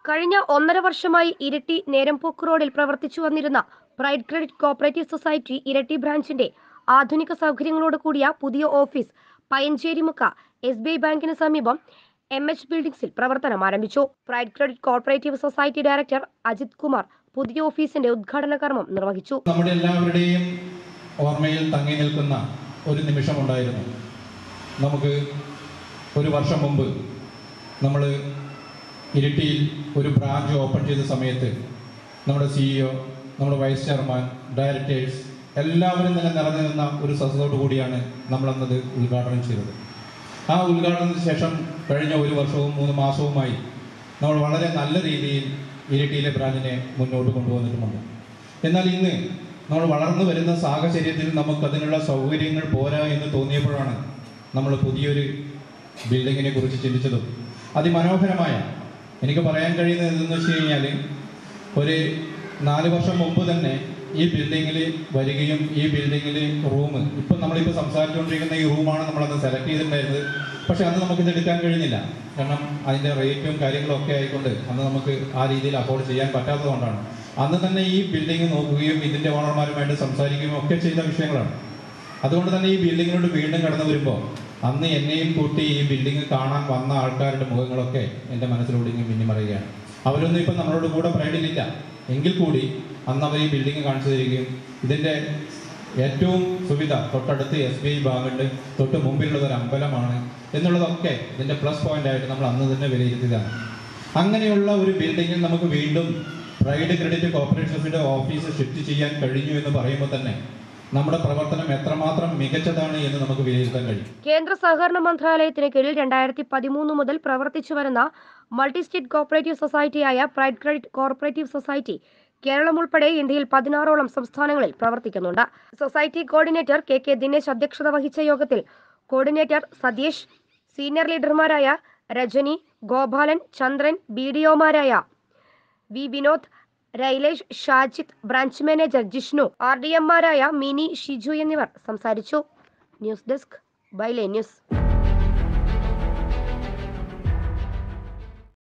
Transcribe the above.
കഴിഞ്ഞ ഒന്നര വർഷമായി ഇരട്ടി നേരംപോക്ക് റോഡിൽ പ്രവർത്തിച്ചു വന്നിരുന്ന പ്രൈഡ് ക്രെഡിറ്റ് കോപ്പറേറ്റീവ് സൊസൈറ്റി ഇരട്ടി ബ്രാഞ്ചിന്റെ ആധുനിക സൗകര്യങ്ങളോട് കൂടിയ പുതിയ office Payancherimukku S B I ബാങ്കിന് സമീപം എം എച്ച് ബിൽഡിംഗ്സിൽ പ്രവർത്തനം ആരംഭിച്ചു Pride credit cooperative society director Ajith Kumar പുതിയ ഓഫീസിന്റെ ഉദ്ഘാടന കർമ്മം നിർവഹിച്ചു നമ്മുടെ എല്ലാവരുടെയും ഓർമ്മയിൽ തങ്ങി നിൽക്കുന്ന ഒരു നിമിഷമുണ്ടായിരുന്നു നമുക്ക് ഒരു വർഷം മുമ്പ് നമ്മൾ ഇരിട്ടിയിൽ ഒരു ബ്രാഞ്ച് ഓപ്പൺ ചെയ്ത സമയത്ത് നമ്മുടെ സിഇഒ നമ്മുടെ വൈസ് ചെയർമാൻ ഡയറക്ടേഴ്സ് എല്ലാവരും തന്നെ നിറഞ്ഞു നിന്ന ഒരു സദസ്സോടു കൂടിയാണ് നമ്മളന്നത് ഉദ്ഘാടനം ചെയ്തത് ആ ഉദ്ഘാടനത്തിന് ശേഷം കഴിഞ്ഞ ഒരു വർഷവും മൂന്ന് മാസവുമായി നമ്മൾ വളരെ നല്ല രീതിയിൽ ഇരിട്ടിയിലെ ബ്രാഞ്ചിനെ മുന്നോട്ട് കൊണ്ടുവന്നിട്ടുമുണ്ട് എന്നാൽ ഇന്ന് നമ്മൾ വളർന്നു വരുന്ന സാഹചര്യത്തിൽ നമുക്ക് അതിനുള്ള സൗകര്യങ്ങൾ പോരാ എന്ന് തോന്നിയപ്പോഴാണ് നമ്മൾ പുതിയൊരു ബിൽഡിങ്ങിനെ കുറിച്ച് ചിന്തിച്ചതും അതിമനോഹരമായ എനിക്ക് പറയാൻ കഴിയുന്നത് എന്തെന്ന് വെച്ച് കഴിഞ്ഞാൽ ഒരു നാല് വർഷം മുമ്പ് തന്നെ ഈ ബിൽഡിങ്ങിൽ വരികയും ഈ ബിൽഡിങ്ങിൽ റൂം ഇപ്പം നമ്മളിപ്പോൾ സംസാരിച്ചുകൊണ്ടിരിക്കുന്ന ഈ റൂമാണ് നമ്മളന്ന് സെലക്ട് ചെയ്തിട്ടുണ്ടായിരുന്നത് പക്ഷെ അന്ന് നമുക്കിത് എടുക്കാൻ കഴിഞ്ഞില്ല കാരണം അതിൻ്റെ റേറ്റും കാര്യങ്ങളും ഒക്കെ ആയിക്കൊണ്ട് അന്ന് നമുക്ക് ആ രീതിയിൽ അഫോർഡ് ചെയ്യാൻ പറ്റാത്തതുകൊണ്ടാണ് അന്ന് തന്നെ ഈ ബിൽഡിംഗ് നോക്കുകയും ഇതിൻ്റെ ഓണർമാരുമായിട്ട് സംസാരിക്കുകയും ഒക്കെ ചെയ്ത വിഷയങ്ങളാണ് അതുകൊണ്ട് തന്നെ ഈ ബിൽഡിങ്ങിനോട് വീണ്ടും കടന്നു വരുമ്പോൾ അന്ന് എന്നെയും കൂട്ടി ഈ ബിൽഡിംഗ് കാണാൻ വന്ന ആൾക്കാരുടെ മുഖങ്ങളൊക്കെ എൻ്റെ മനസ്സിലൂടെ ഇങ്ങനെ മിന്നിമറിയുകയാണ് അവരൊന്നും ഇപ്പം നമ്മളോട് കൂടെ പ്രൈഡിലില്ല എങ്കിൽ കൂടി അന്ന് അവർ ഈ ബിൽഡിംഗ് കാണിച്ചു തരികയും ഇതിൻ്റെ ഏറ്റവും സുവിധ തൊട്ടടുത്ത് എസ് ബി ഐ ബാങ്കുണ്ട് തൊട്ട് മുമ്പിലുള്ളത് ഒരു അമ്പലമാണ് എന്നുള്ളതൊക്കെ ഇതിൻ്റെ പ്ലസ് പോയിന്റ് ആയിട്ട് നമ്മൾ അന്ന് തന്നെ വിലയിരുത്തിയതാണ് അങ്ങനെയുള്ള ഒരു ബിൽഡിങ്ങിൽ നമുക്ക് വീണ്ടും Pride credit corporate society office shift ചെയ്യാൻ കഴിഞ്ഞു എന്ന് പറയുമ്പോൾ തന്നെ നമ്മുടെ പ്രവർത്തനം എത്രമാത്രം മികച്ചതാണ് എന്ന് നമുക്ക് വിലയിരുത്താൻ കഴിയും കേന്ദ്ര സഹകരണ മന്ത്രാലയത്തിന് കീഴിൽ രണ്ടായിരത്തി പതിമൂന്ന് മുതൽ പ്രവർത്തിച്ചു വരുന്ന മൾട്ടി സ്റ്റേറ്റ് കോപ്പറേറ്റീവ് സൊസൈറ്റിയായ Pride credit cooperative society Kerala ഉൾപ്പെടെ ഇന്ത്യയിൽ പതിനാറോളം സംസ്ഥാനങ്ങളിൽ പ്രവർത്തിക്കുന്നുണ്ട് society coordinator K K Dinesh അധ്യക്ഷത വഹിച്ച യോഗത്തിൽ കോർഡിനേറ്റർ സതീഷ് സീനിയർ ലീഡർമാരായ രജനി ഗോപാലൻ ചന്ദ്രൻ ബി ഡി ഒമാരായ V Vinod Rylesh Shajith branch manager Jishnu R D എംമാരായ മിനി ഷിജു എന്നിവർ സംസാരിച്ചു ന്യൂസ് ഡെസ്ക് ബൈലേ ന്യൂസ്